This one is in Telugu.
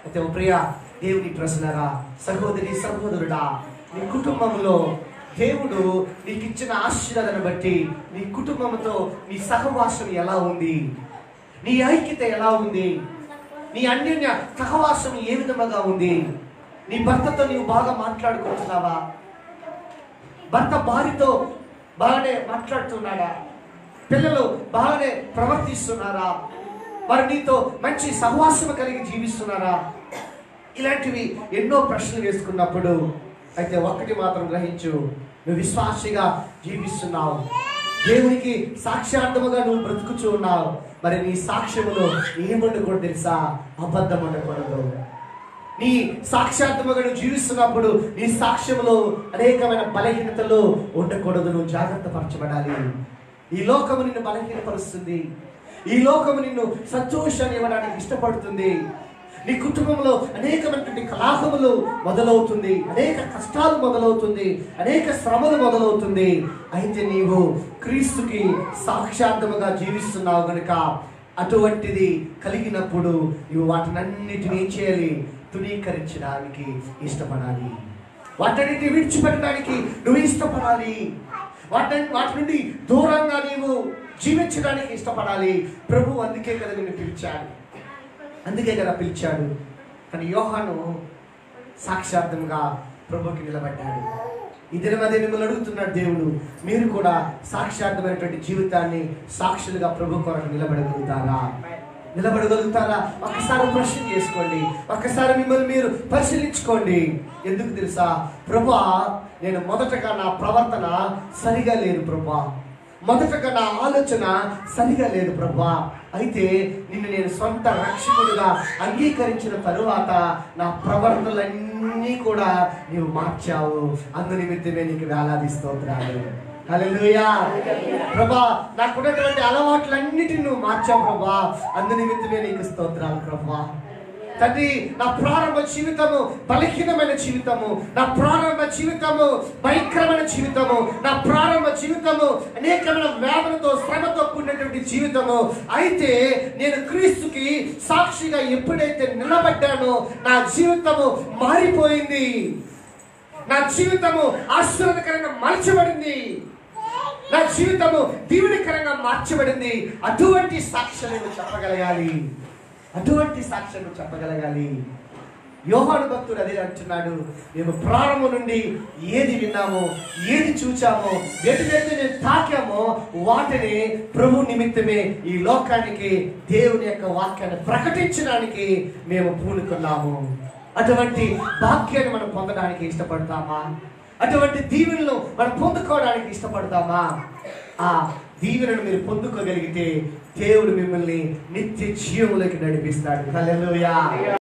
అయితే ఓ ప్రియ దేవుని ప్రశ్నరా సహోదరి సహోదరుడా నీ కుటుంబంలో దేవుడు నీకు ఇచ్చిన ఆశీర్వాదాన్ని బట్టి నీ కుటుంబంతో నీ సహవాసం ఎలా ఉంది నీ ఐక్యత ఎలా ఉంది నీ అన్యోన్య సహవాసం ఏ విధముగా ఉంది నీ భర్తతో నీవు బాగా మాట్లాడుకుంటున్నావా భర్త భార్యతో బాగానే మాట్లాడుతున్నాడా పిల్లలు బాగానే ప్రవర్తిస్తున్నారా వారు నీతో మంచి సహవాసం కలిగి జీవిస్తున్నారా ఇలాంటివి ఎన్నో ప్రశ్నలు వేసుకున్నప్పుడు అయితే ఒక్కటి మాత్రం గ్రహించు నువ్వు విశ్వాసిగా జీవిస్తున్నావు దేవునికి సాక్ష్యార్థముగా నువ్వు బ్రతుకుచూ ఉన్నావు మరి నీ సాక్ష్యములో ఏముండకూడదు తెలుసా అబద్ధం ఉండకూడదు నీ సాక్ష్యార్థముగా నువ్వు జీవిస్తున్నప్పుడు నీ సాక్ష్యములో అనేకమైన బలహీనతలు ఉండకూడదు నువ్వు జాగ్రత్త పరచబడాలి ఈ లోకము నిన్ను బలహీనపరుస్తుంది ఈ లోకము నిన్ను సంతోషాన్ని ఇవ్వడానికి ఇష్టపడుతుంది నీ కుటుంబంలో అనేకమైనటువంటి కలాహములు మొదలవుతుంది అనేక కష్టాలు మొదలవుతుంది అనేక శ్రమలు మొదలవుతుంది అయితే నీవు క్రీస్తుకి సాక్షార్థముగా జీవిస్తున్నావు గనుక అటువంటిది కలిగినప్పుడు నీవు వాటినన్నిటిని ఏం చేయాలి తునీకరించడానికి ఇష్టపడాలి వాటన్నిటిని విడిచిపెట్టడానికి నువ్వు ఇష్టపడాలి వాటి వాటి నుండి దూరంగా నీవు జీవించడానికి ఇష్టపడాలి ప్రభు అందుకే కదా నిన్ను పిలిచాడు అందుకే కదా పిలిచాడు కానీ యోహాను సాక్షార్థంగా ప్రభుకి నిలబడ్డాడు ఈ దినమదే మిమ్మల్ని అడుగుతున్నాడు దేవుడు మీరు కూడా సాక్షార్థమైనటువంటి జీవితాన్ని సాక్షులుగా ప్రభు కొరకు నిలబడగలుగుతారా నిలబడగలుగుతారా ఒక్కసారి ప్రశ్న చేసుకోండి ఒక్కసారి మిమ్మల్ని మీరు పరిశీలించుకోండి ఎందుకు తెలుసా ప్రభా నేను మొదటగా నా ప్రవర్తన సరిగా లేదు ప్రభా మొదటగా నా ఆలోచన సరిగా లేదు ప్రభా అయితే నిన్ను నేను సొంత రక్షకుడిగా అంగీకరించిన తరువాత నా ప్రవర్తనలన్నీ కూడా నీవు మార్చావు అందు నిమిత్తమే నీకు వేలాదిస్తోత్రాలు హల్లెలూయా ప్రభా నాకున్నటువంటి అలవాట్లన్నిటిని నువ్వు మార్చావు ప్రభా అందు నిమిత్తమే నీకు స్తోత్రాలు ప్రభా తండ్రి నా ప్రారంభ జీవితము బలహీనమైన జీవితము నా ప్రారంభ జీవితము భయంకరమైన జీవితము నా ప్రారంభ జీవితము అనేకమైన వేదనతో శ్రమతో కూడినటువంటి జీవితము అయితే నేను క్రీస్తుకి సాక్షిగా ఎప్పుడైతే నిలబడ్డానో నా జీవితము మారిపోయింది నా జీవితము ఆశీర్వాదకరంగా మలచబడింది నా జీవితము దీవునికరంగా మార్చబడింది అటువంటి సాక్ష్యం నేను చెప్పగలగాలి అటువంటి సాక్ష్యం నువ్వు చెప్పగలగాలి యోహాను భక్తుడు అదే అంటున్నాడు మేము ప్రారంభం నుండి ఏది విన్నామో ఏది చూచామో వేటినైతే మేము తాకామో వాటిని ప్రభు నిమిత్తమే ఈ లోకానికి దేవుని యొక్క వాక్యాన్ని ప్రకటించడానికి మేము పూనుకున్నాము అటువంటి వాక్యాన్ని మనం పొందడానికి ఇష్టపడతామా అటువంటి దీవెనలు మనం పొందుకోవడానికి ఇష్టపడతామా ఆ దీవెనను మీరు పొందుకోగలిగితే దేవుడు మిమ్మల్ని నిత్య జీవములోకి నడిపిస్తాడు హల్లెలూయా